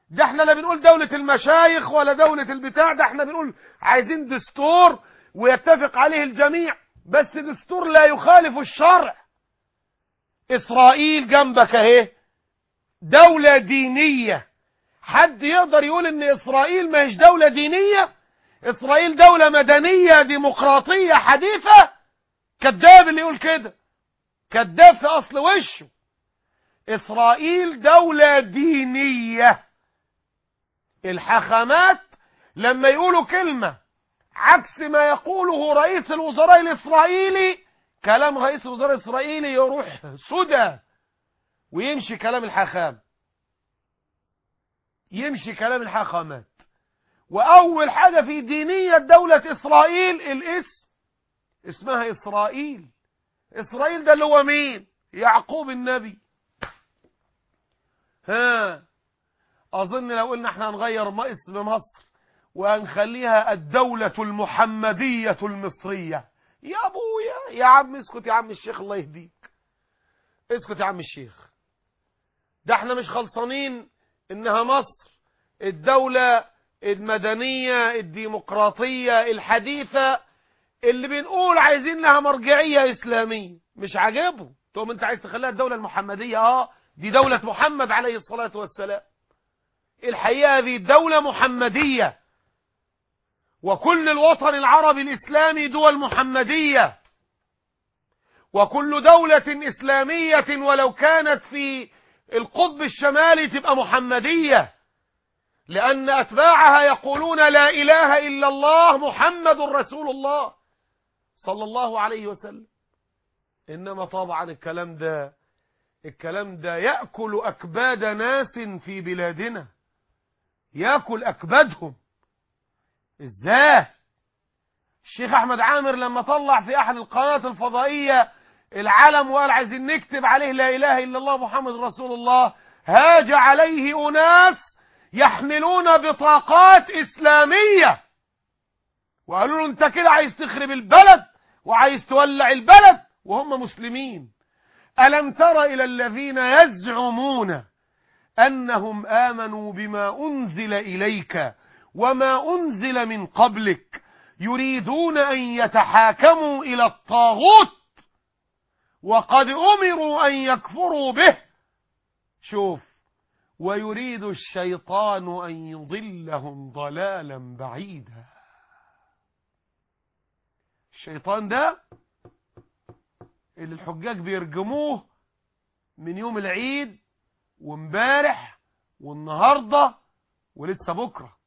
ده احنا لا بنقول دولة المشايخ ولا دولة البتاع ده احنا بنقول عايزين دستور ويتفق عليه الجميع بس دستور لا يخالف الشرع اسرائيل جنبك اهي دولة دينية حد يقدر يقول ان اسرائيل ما هيش دولة دينية اسرائيل دولة مدنية ديمقراطية حديثة كذاب اللي يقول كده كذاب في اصل وشه اسرائيل دولة دينية الحاخامات لما يقولوا كلمة عكس ما يقوله رئيس الوزراء الاسرائيلي كلام رئيس الوزراء الاسرائيلي يروح سدى ويمشي كلام الحاخام يمشي كلام الحاخامات واول حاجة في دينية دولة اسرائيل الاسم اسمها اسرائيل اسرائيل ده اللي هو مين يعقوب النبي ها اظن لو قلنا احنا هنغير ما اسم مصر وهنخليها الدولة المحمدية المصرية يا ابويا يا عم اسكت يا عم الشيخ الله يهديك اسكت يا عم الشيخ ده احنا مش خلصانين انها مصر الدولة المدنية الديمقراطية الحديثة اللي بنقول عايزين لها مرجعية اسلامية مش عاجبه تقوم انت عايز تخليها الدولة المحمدية اه دي دولة محمد عليه الصلاة والسلام الحقيقة هذه دولة محمدية وكل الوطن العربي الإسلامي دول محمدية وكل دولة إسلامية ولو كانت في القطب الشمالي تبقى محمدية لأن أتباعها يقولون لا إله إلا الله محمد رسول الله صلى الله عليه وسلم إنما طبعا الكلام ده الكلام ده يأكل أكباد ناس في بلادنا يأكل أكبادهم إزاي الشيخ أحمد عامر لما طلع في أحد القنوات الفضائية العلم وقال عايزين نكتب عليه لا إله إلا الله محمد رسول الله هاج عليه أناس يحملون بطاقات إسلامية وقالوا له أنت كده عايز تخرب البلد وعايز تولع البلد وهم مسلمين ألم تر إلى الذين يزعمون أنهم آمنوا بما أنزل إليك وما أنزل من قبلك يريدون أن يتحاكموا إلى الطاغوت وقد أمروا أن يكفروا به شوف ويريد الشيطان أن يضلهم ضلالا بعيدا الشيطان ده اللي الحجاج بيرجموه من يوم العيد وامبارح والنهارده ولسه بكره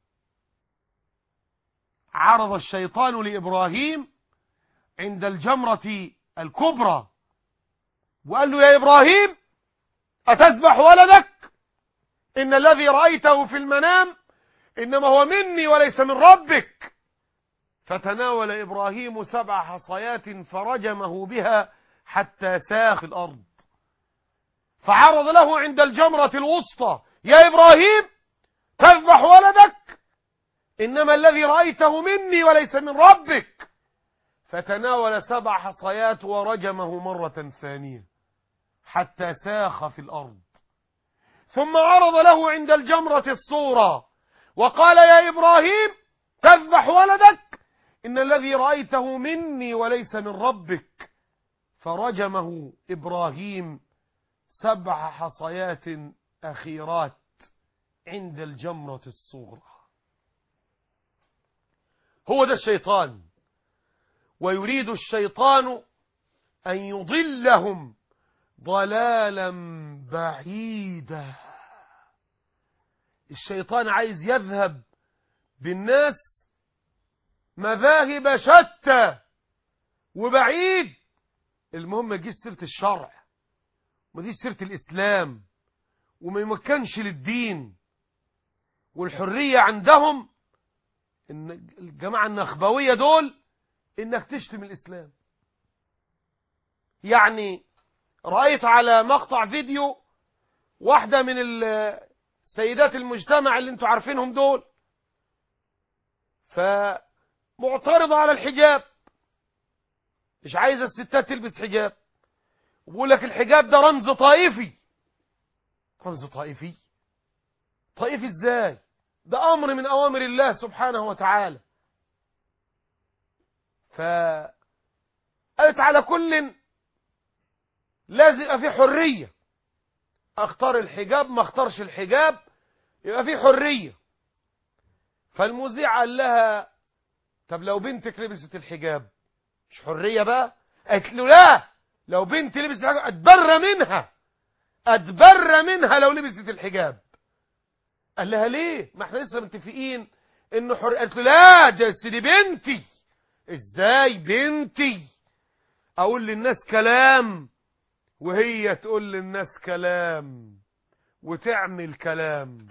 عرض الشيطان لابراهيم عند الجمره الكبرى وقال له يا ابراهيم اتذبح ولدك ان الذي رايته في المنام انما هو مني وليس من ربك فتناول ابراهيم سبع حصيات فرجمه بها حتى ساخ الأرض فعرض له عند الجمرة الوسطى يا إبراهيم تذبح ولدك إنما الذي رأيته مني وليس من ربك فتناول سبع حصيات ورجمه مرة ثانية حتى ساخ في الأرض ثم عرض له عند الجمرة الصورة وقال يا إبراهيم تذبح ولدك إن الذي رأيته مني وليس من ربك فرجمه إبراهيم سبع حصيات أخيرات عند الجمرة الصغرى هو ده الشيطان ويريد الشيطان أن يضلهم ضلالا بعيدا الشيطان عايز يذهب بالناس مذاهب شتى وبعيد المهم ما تجيش سيرة الشرع ما تجيش سيرة الإسلام وما يمكنش للدين والحرية عندهم إن الجماعة النخبوية دول إنك تشتم الإسلام يعني رأيت على مقطع فيديو واحدة من سيدات المجتمع اللي انتوا عارفينهم دول فمعترضة على الحجاب مش عايزة الستات تلبس حجاب وبقول لك الحجاب ده رمز طائفي رمز طائفي طائف ازاي ده امر من اوامر الله سبحانه وتعالى ف قالت على كل لازم يبقى في حريه اختار الحجاب ما اختارش الحجاب يبقى في حريه فالمذيع قال لها طب لو بنتك لبست الحجاب مش حريه بقى قالت له لا لو بنتي لبست الحجاب اتبرى منها اتبرى منها لو لبست الحجاب قال لها ليه ما احنا لسه متفقين انه حر قالت له لا ده بس دي بنتي ازاي بنتي اقول للناس كلام وهي تقول للناس كلام وتعمل كلام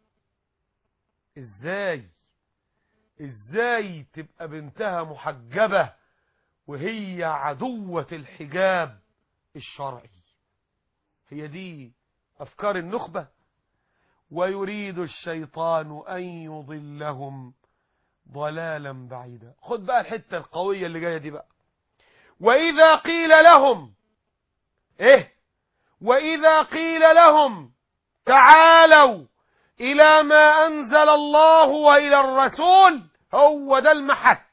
ازاي ازاي تبقى بنتها محجبة وهي عدوة الحجاب الشرعي هي دي افكار النخبة ويريد الشيطان ان يضلهم ضلالا بعيدا خد بقى الحتة القوية اللي جاية دي بقى واذا قيل لهم ايه واذا قيل لهم تعالوا الى ما انزل الله والى الرسول هو ده المحك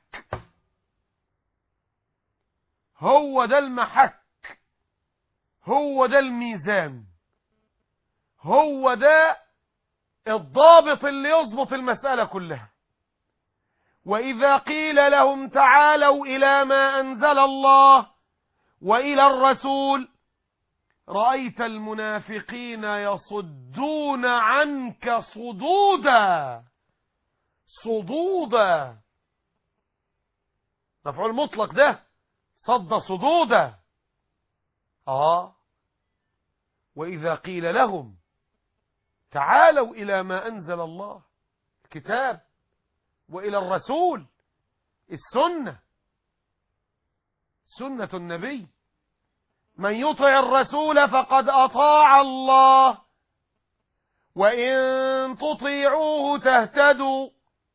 هو ده المحك هو ده الميزان هو ده الضابط اللي يضبط المسألة كلها وإذا قيل لهم تعالوا إلى ما أنزل الله وإلى الرسول رأيت المنافقين يصدون عنك صدودا صدودا مفعول مطلق ده صد صدودا آه وإذا قيل لهم تعالوا إلى ما أنزل الله الكتاب وإلى الرسول السنة سنة النبي من يطع الرسول فقد أطاع الله وإن تطيعوه تهتدوا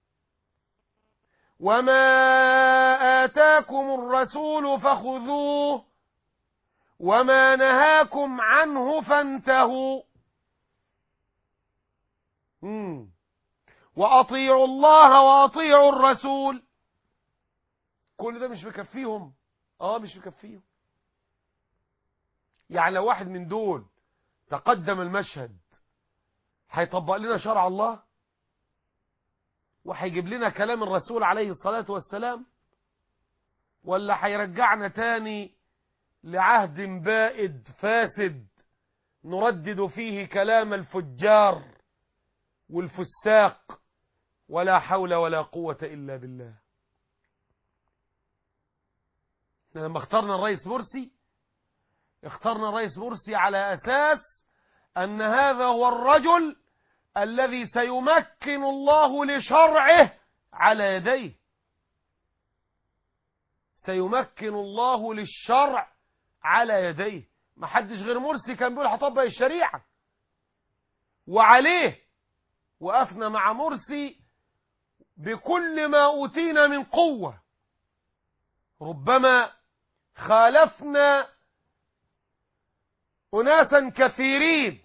وما آتاكم الرسول فخذوه وما نهاكم عنه فانتهوا مم. وأطيعوا الله وأطيعوا الرسول كل ده مش مكفيهم اه مش مكفيهم يعني لو واحد من دول تقدم المشهد هيطبق لنا شرع الله وهيجيب لنا كلام الرسول عليه الصلاة والسلام ولا هيرجعنا تاني لعهد بائد فاسد نردد فيه كلام الفجار والفساق ولا حول ولا قوة إلا بالله احنا لما اخترنا الرئيس مرسي اخترنا الرئيس مرسي على أساس أن هذا هو الرجل الذي سيمكن الله لشرعه على يديه سيمكن الله للشرع على يديه ما حدش غير مرسي كان بيقول هطبق الشريعة وعليه وقفنا مع مرسي بكل ما أوتينا من قوة ربما خالفنا أناسا كثيرين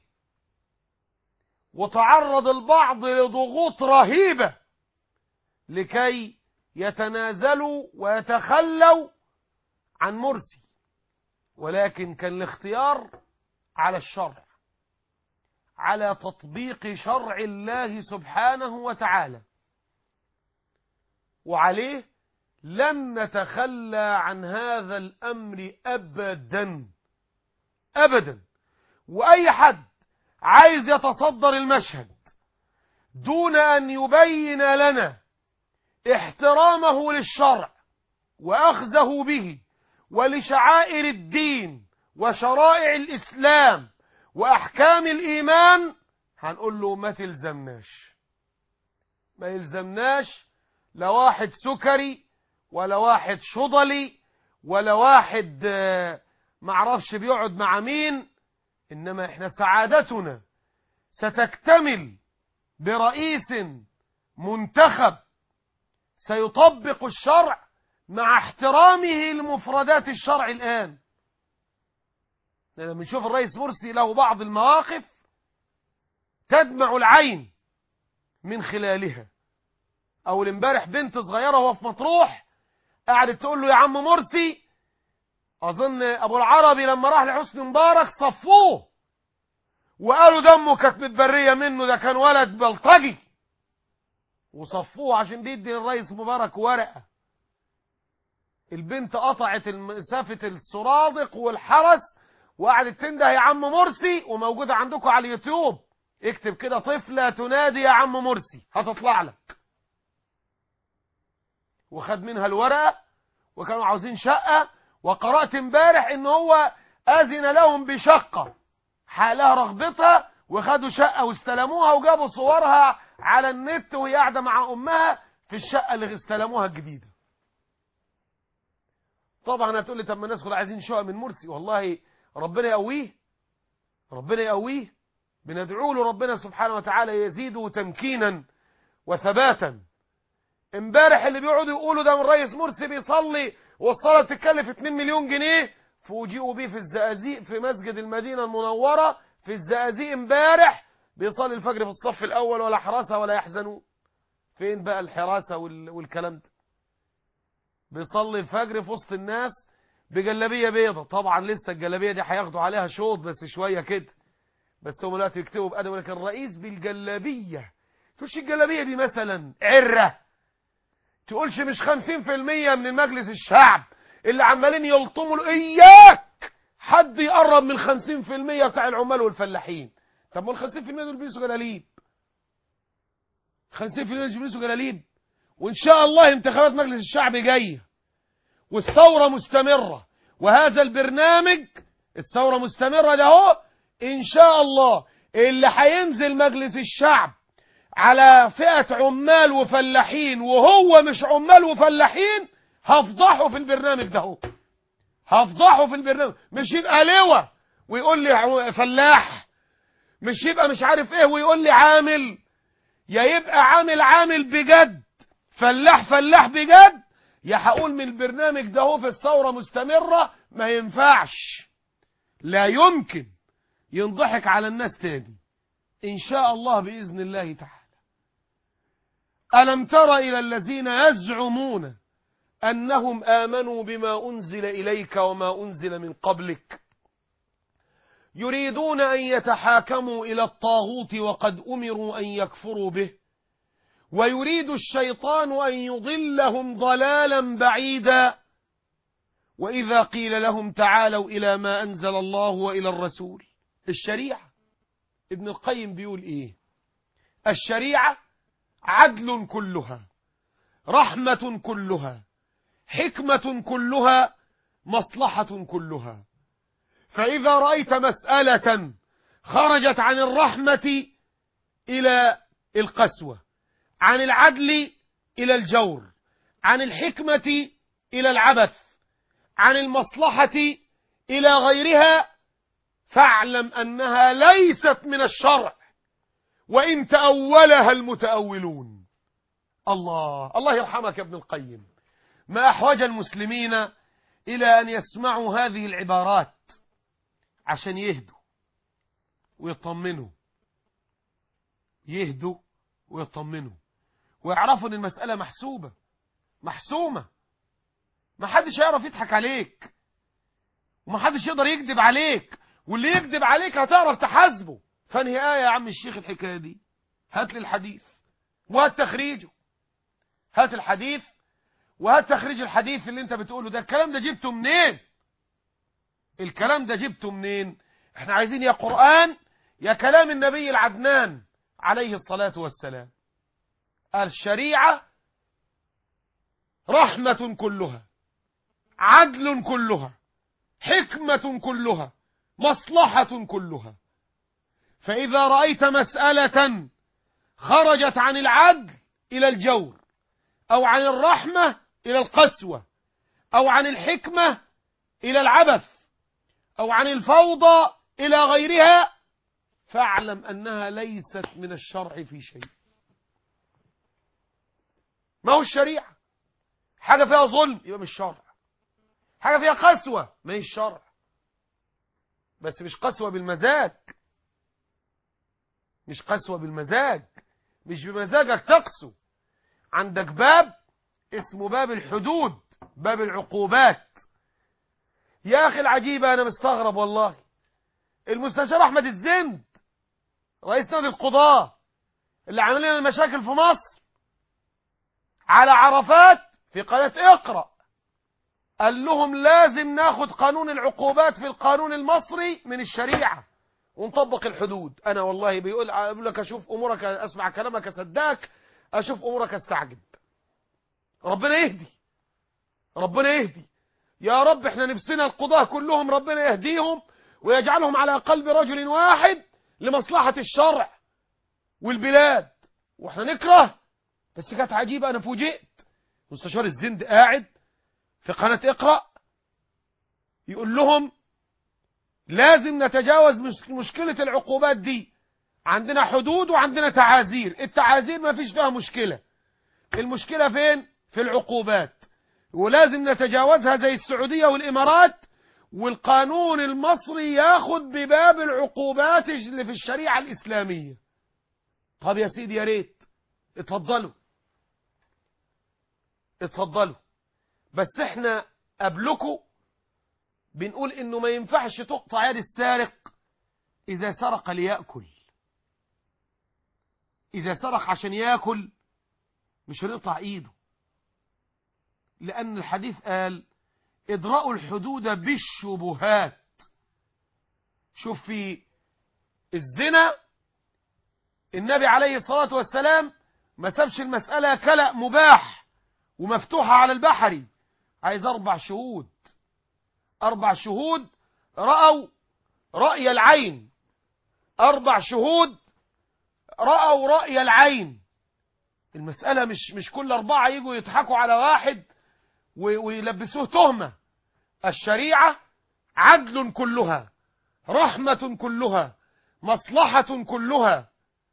وتعرض البعض لضغوط رهيبة لكي يتنازلوا ويتخلوا عن مرسي ولكن كان الاختيار على الشرع على تطبيق شرع الله سبحانه وتعالى وعليه لن نتخلى عن هذا الأمر أبدا أبدا وأي حد عايز يتصدر المشهد دون أن يبين لنا احترامه للشرع وأخذه به ولشعائر الدين وشرائع الإسلام وأحكام الإيمان هنقول له ما تلزمناش ما يلزمناش لا واحد سكري ولا واحد شضلي ولا واحد آه، معرفش بيقعد مع مين إنما إحنا سعادتنا ستكتمل برئيس منتخب سيطبق الشرع مع احترامه لمفردات الشرع الآن لما نشوف الرئيس مرسي له بعض المواقف تدمع العين من خلالها أو امبارح بنت صغيرة وهو في مطروح قعدت تقول له يا عم مرسي أظن أبو العربي لما راح لحسني مبارك صفوه وقالوا دمه كانت متبرية منه ده كان ولد بلطجي وصفوه عشان بيدي للرئيس مبارك ورقة البنت قطعت مسافة السرادق والحرس وقعدت تنده يا عم مرسي وموجودة عندكم على اليوتيوب اكتب كده طفلة تنادي يا عم مرسي هتطلع لك وخد منها الورقة وكانوا عاوزين شقة وقرأت امبارح ان هو اذن لهم بشقة حالها رغبتها وخدوا شقة واستلموها وجابوا صورها على النت وهي قاعدة مع امها في الشقة اللي استلموها الجديدة طبعا هتقول لي طب ما الناس كلها عايزين شقة من مرسي والله ربنا يقويه ربنا يقويه بندعو له ربنا سبحانه وتعالى يزيده تمكينا وثباتا امبارح اللي بيقعدوا يقولوا ده من رئيس مرسي بيصلي والصلاة تكلف 2 مليون جنيه فوجئوا بيه في الزقازيق في مسجد المدينة المنورة في الزقازيق امبارح بيصلي الفجر في الصف الأول ولا حراسة ولا يحزنون فين بقى الحراسة وال... والكلام ده بيصلي الفجر في وسط الناس بجلابية بيضة طبعا لسه الجلابية دي هياخدوا عليها شوط بس شوية كده بس هم دلوقتي يكتبوا بأدب ولكن الرئيس بالجلابية تقولش الجلابية دي مثلا عرة تقولش مش خمسين في المية من المجلس الشعب اللي عمالين يلطموا له إياك حد يقرب من خمسين في المية بتاع العمال والفلاحين طب ما الخمسين في المية دول بيلبسوا جلاليب خمسين في المية دول بيلبسوا جلاليب وإن شاء الله انتخابات مجلس الشعب جاية والثورة مستمرة وهذا البرنامج الثورة مستمرة ده هو إن شاء الله اللي هينزل مجلس الشعب على فئة عمال وفلاحين وهو مش عمال وفلاحين هفضحه في البرنامج ده هو هفضحه في البرنامج مش يبقى لواء ويقول لي عو- فلاح مش يبقى مش عارف ايه ويقول لي عامل يا يبقى عامل عامل بجد فلاح فلاح بجد يا هقول من البرنامج ده هو في الثورة مستمرة ما ينفعش لا يمكن ينضحك على الناس تاني إن شاء الله بإذن الله تعالى ألم تر إلى الذين يزعمون أنهم آمنوا بما أنزل إليك وما أنزل من قبلك يريدون أن يتحاكموا إلى الطاغوت وقد أمروا أن يكفروا به ويريد الشيطان أن يضلهم ضلالا بعيدا وإذا قيل لهم تعالوا إلى ما أنزل الله وإلى الرسول الشريعة ابن القيم بيقول إيه الشريعة عدل كلها رحمة كلها حكمة كلها مصلحة كلها فإذا رأيت مسألة خرجت عن الرحمة إلى القسوة عن العدل إلى الجور عن الحكمة إلى العبث عن المصلحة إلى غيرها فاعلم أنها ليست من الشرع وإن تأولها المتأولون الله الله يرحمك يا ابن القيم ما أحوج المسلمين إلى أن يسمعوا هذه العبارات عشان يهدوا ويطمنوا يهدوا ويطمنوا ويعرفوا ان المسألة محسوبة محسومة ما حدش يعرف يضحك عليك وما حدش يقدر يكذب عليك واللي يكذب عليك هتعرف تحاسبه فانهي آية يا عم الشيخ الحكاية دي هات لي الحديث وهات تخريجه هات الحديث وهات تخريج الحديث اللي انت بتقوله ده الكلام ده جبته منين الكلام ده جبته منين احنا عايزين يا قرآن يا كلام النبي العدنان عليه الصلاة والسلام الشريعة رحمة كلها عدل كلها حكمة كلها مصلحة كلها فإذا رأيت مسألة خرجت عن العدل إلى الجور أو عن الرحمة إلى القسوة أو عن الحكمة إلى العبث أو عن الفوضى إلى غيرها فاعلم أنها ليست من الشرع في شيء ما هو الشريعة حاجة فيها ظلم يبقى مش شرع حاجة فيها قسوة ما هي الشرع بس مش قسوة بالمزاج مش قسوة بالمزاج مش بمزاجك تقسو عندك باب اسمه باب الحدود باب العقوبات يا أخي العجيبة أنا مستغرب والله المستشار أحمد الزند رئيس نادي القضاة اللي عامل لنا المشاكل في مصر على عرفات في قناة اقرأ قال لهم لازم ناخد قانون العقوبات في القانون المصري من الشريعة ونطبق الحدود انا والله بيقول اقول لك اشوف امورك اسمع كلامك اصدقك اشوف امورك استعجب ربنا يهدي ربنا يهدي يا رب احنا نفسنا القضاة كلهم ربنا يهديهم ويجعلهم على قلب رجل واحد لمصلحة الشرع والبلاد واحنا نكره بس كانت عجيبة انا فوجئت مستشار الزند قاعد في قناة اقرأ يقول لهم لازم نتجاوز مش- مشكلة العقوبات دي عندنا حدود وعندنا تعازير التعازير ما فيش فيها مشكلة المشكلة فين في العقوبات ولازم نتجاوزها زي السعودية والإمارات والقانون المصري ياخد بباب العقوبات اللي في الشريعة الإسلامية طب يا سيدي يا ريت اتفضلوا اتفضلوا بس احنا قبلكم بنقول انه ما ينفعش تقطع يد السارق اذا سرق ليأكل اذا سرق عشان يأكل مش هنقطع ايده لان الحديث قال ادرأوا الحدود بالشبهات شوف في الزنا النبي عليه الصلاة والسلام ما سابش المسألة كلأ مباح ومفتوحة على البحري عايز أربع شهود أربع شهود رأوا رأي العين أربع شهود رأوا رأي العين المسألة مش مش كل أربعة يجوا يضحكوا على واحد و- ويلبسوه تهمة الشريعة عدل كلها رحمة كلها مصلحة كلها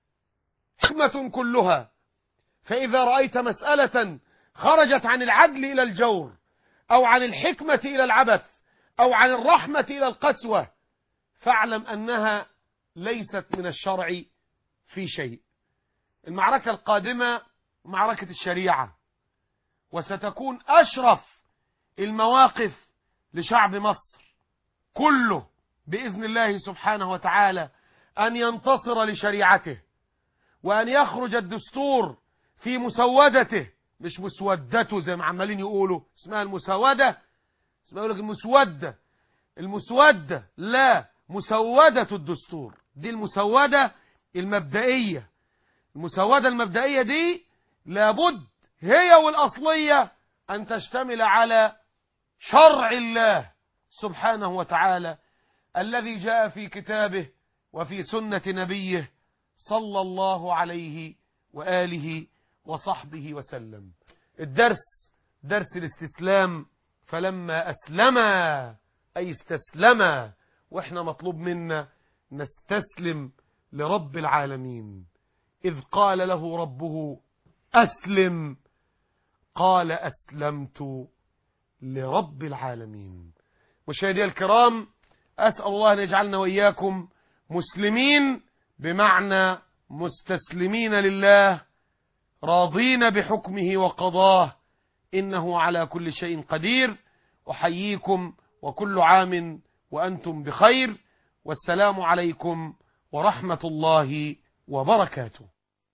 حكمة كلها فإذا رأيت مسألة خرجت عن العدل إلى الجور أو عن الحكمة إلى العبث أو عن الرحمة إلى القسوة فاعلم أنها ليست من الشرع في شيء المعركة القادمة معركة الشريعة وستكون أشرف المواقف لشعب مصر كله بإذن الله سبحانه وتعالى أن ينتصر لشريعته وأن يخرج الدستور في مسودته مش مسودته زي ما عمالين يقولوا اسمها المسودة اسمها يقول لك المسودة المسودة لا مسودة الدستور دي المسودة المبدئية المسودة المبدئية دي لابد هي والأصلية أن تشتمل على شرع الله سبحانه وتعالى الذي جاء في كتابه وفي سنة نبيه صلى الله عليه وآله وصحبه وسلم الدرس درس الاستسلام فلما أسلما أي استسلما وإحنا مطلوب منا نستسلم لرب العالمين إذ قال له ربه أسلم قال أسلمت لرب العالمين مشاهدي الكرام أسأل الله أن يجعلنا وإياكم مسلمين بمعنى مستسلمين لله راضين بحكمه وقضاه إنه على كل شيء قدير أحييكم وكل عام وأنتم بخير والسلام عليكم ورحمة الله وبركاته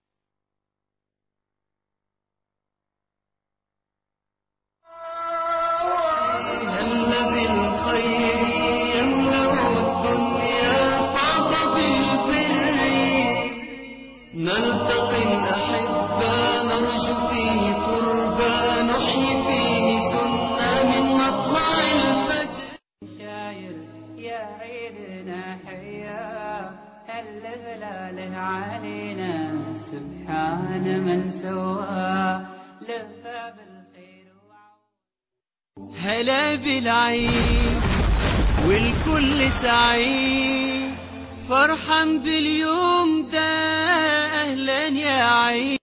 الذي الخير يملأ الدنيا قبض البر نلتقي الأحبة نرجو فيه قربى نحيي فيه سنة من مطلع الفجر شاير يا عيدنا حيا هل هلاله علينا سبحان من سوى لفى بالخير وعوى هلا بالعيد والكل سعيد فرحان باليوم ده اهلا يا عيد